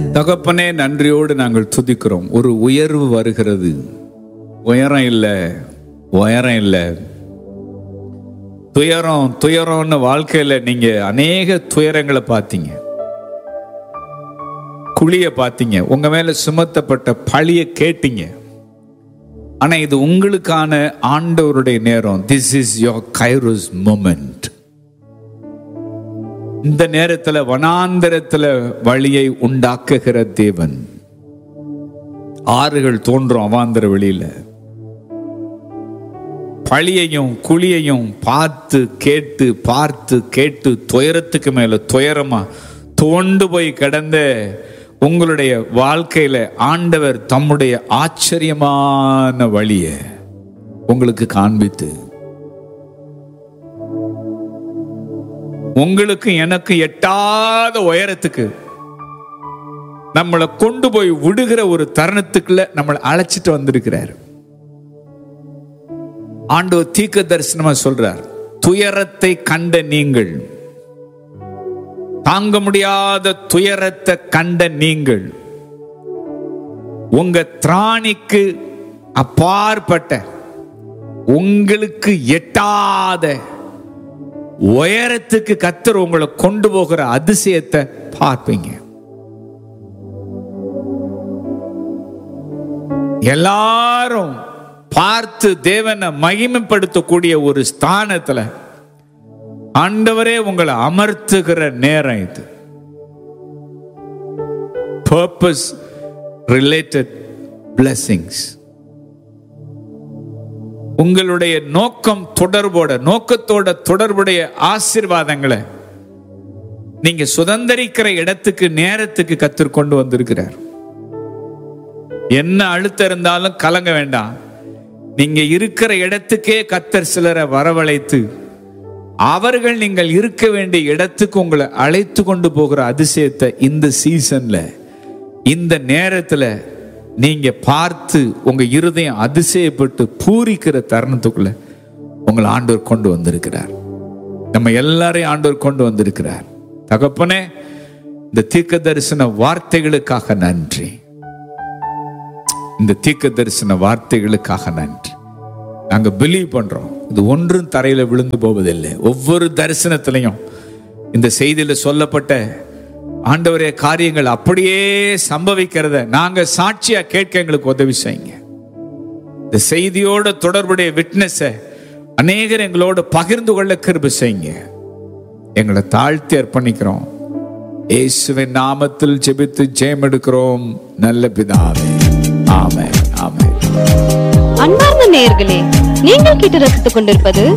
தகப்பனே நன்றியோடு நாங்கள் துதிக்கிறோம் ஒரு உயர்வு வருகிறது உயரம் இல்லை உயரம் இல்லை துயரம் துயரம்னு வாழ்க்கையில நீங்க அநேக துயரங்களை பார்த்தீங்க குழிய பார்த்தீங்க உங்க மேல சுமத்தப்பட்ட பழிய கேட்டீங்க ஆனா இது உங்களுக்கான ஆண்டவருடைய நேரம் this is your kairos moment இந்த நேரத்துல வனாந்தரத்துல வழியை உண்டாக்குகிற தேவன் ஆறுகள் தோன்றும் அவாந்தர வெளியில பழியையும் குழியையும் பார்த்து கேட்டு பார்த்து கேட்டு துயரத்துக்கு மேல துயரமா தோண்டு போய் கிடந்த உங்களுடைய வாழ்க்கையில ஆண்டவர் தம்முடைய ஆச்சரியமான வழியை உங்களுக்கு காண்பித்து உங்களுக்கு எனக்கு எட்டாத உயரத்துக்கு நம்மளை கொண்டு போய் விடுகிற ஒரு தருணத்துக்குள்ள நம்மளை அழைச்சிட்டு வந்திருக்கிறார் ஆண்டவர் தீர்க்க தரிசனமா சொல்றார் துயரத்தை கண்ட நீங்கள் தாங்க முடியாத துயரத்தை கண்ட நீங்கள் உங்க திராணிக்கு அப்பாற்பட்ட உங்களுக்கு எட்டாத உயரத்துக்கு கத்தர் உங்களை கொண்டு போகிற அதிசயத்தை பார்ப்பீங்க எல்லாரும் பார்த்து தேவனை மகிமைப்படுத்தக்கூடிய ஒரு ஸ்தானத்துல ஆண்டவரே உங்களை அமர்த்துகிற நேரம் இது பர்பஸ் ரிலேட்டட் பிளெஸிங்ஸ் உங்களுடைய நோக்கம் தொடர்போட நோக்கத்தோட தொடர்புடைய ஆசீர்வாதங்களை நீங்க சுதந்திரிக்கிற இடத்துக்கு நேரத்துக்கு கத்தர் கொண்டு வந்திருக்கிறார் என்ன அழுத்தம் இருந்தாலும் கலங்க வேண்டாம் நீங்க இருக்கிற இடத்துக்கே கத்தர் சிலரை வரவழைத்து அவர்கள் நீங்கள் இருக்க வேண்டிய இடத்துக்கு உங்களை அழைத்து கொண்டு போகிற அதிசயத்தை இந்த சீசன்ல இந்த நேரத்துல நீங்க பார்த்து உங்க இருதயம் அதிசயப்பட்டு பூரிக்கிற தருணத்துக்குள்ள உங்களை ஆண்டவர் கொண்டு வந்திருக்கிறார் நம்ம எல்லாரையும் ஆண்டவர் கொண்டு வந்திருக்கிறார் தகப்பனே இந்த தீர்க்க தரிசன வார்த்தைகளுக்காக நன்றி இந்த தீர்க்க தரிசன வார்த்தைகளுக்காக நன்றி நாங்க பிலீவ் பண்றோம் இது ஒன்றும் தரையில விழுந்து போவதில்லை ஒவ்வொரு தரிசனத்திலையும் இந்த செய்தியில சொல்லப்பட்ட ஆண்டவரே காரியங்கள் அப்படியே சம்பவிக்கிறத நாங்க சாட்சியா கேட்க எங்களுக்கு உதவி செய்யுங்க இந்த செய்தியோட தொடர்புடைய விட்னஸ அநேகர் எங்களோட பகிர்ந்து கொள்ள கிருப செய்யுங்க எங்களை தாழ்த்தி அர்ப்பணிக்கிறோம் இயேசுவின் நாமத்தில் ஜெபித்து ஜெயம் எடுக்கிறோம் நல்ல பிதாவே ஆமென் ஆமென் அன்பார்ந்த நேயர்களே நீங்கள் கேட்டு ரசித்துக் கொண்டிருப்பது